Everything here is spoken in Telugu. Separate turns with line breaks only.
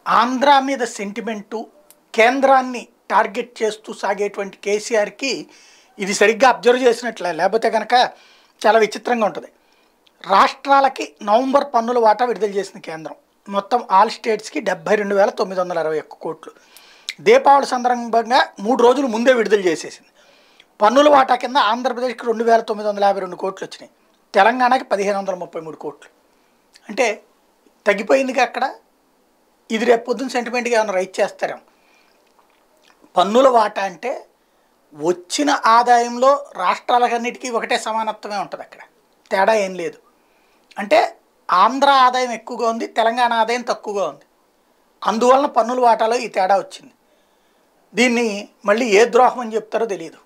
ఆంధ్ర మీద సెంటిమెంటు కేంద్రాన్ని టార్గెట్ చేస్తూ సాగేటువంటి కేసీఆర్కి ఇది సరిగ్గా అబ్జర్వ్ చేసినట్లే లేకపోతే కనుక చాలా విచిత్రంగా ఉంటుంది రాష్ట్రాలకి నవంబర్ పన్నుల వాటా విడుదల చేసింది కేంద్రం మొత్తం ఆల్ స్టేట్స్కి డెబ్బై రెండు వేల తొమ్మిది వందల అరవై ఒక్క కోట్లు దీపావళి సందర్భంగా మూడు రోజులు ముందే విడుదల చేసేసింది పన్నుల వాటా కింద ఆంధ్రప్రదేశ్కి రెండు వేల తొమ్మిది వందల యాభై రెండు కోట్లు వచ్చినాయి తెలంగాణకి పదిహేను వందల ముప్పై మూడు కోట్లు అంటే తగ్గిపోయిందిగా అక్కడ ఇది రేపు పొద్దున్న సెంటిమెంట్గా ఏమైనా రైట్ చేస్తారేమో పన్నుల వాటా అంటే వచ్చిన ఆదాయంలో రాష్ట్రాలకన్నిటికీ ఒకటే సమానత్వమే ఉంటుంది అక్కడ తేడా ఏం లేదు అంటే ఆంధ్ర ఆదాయం ఎక్కువగా ఉంది తెలంగాణ ఆదాయం తక్కువగా ఉంది అందువలన పన్నుల వాటాలో ఈ తేడా వచ్చింది దీన్ని మళ్ళీ ఏ ద్రోహం అని చెప్తారో తెలియదు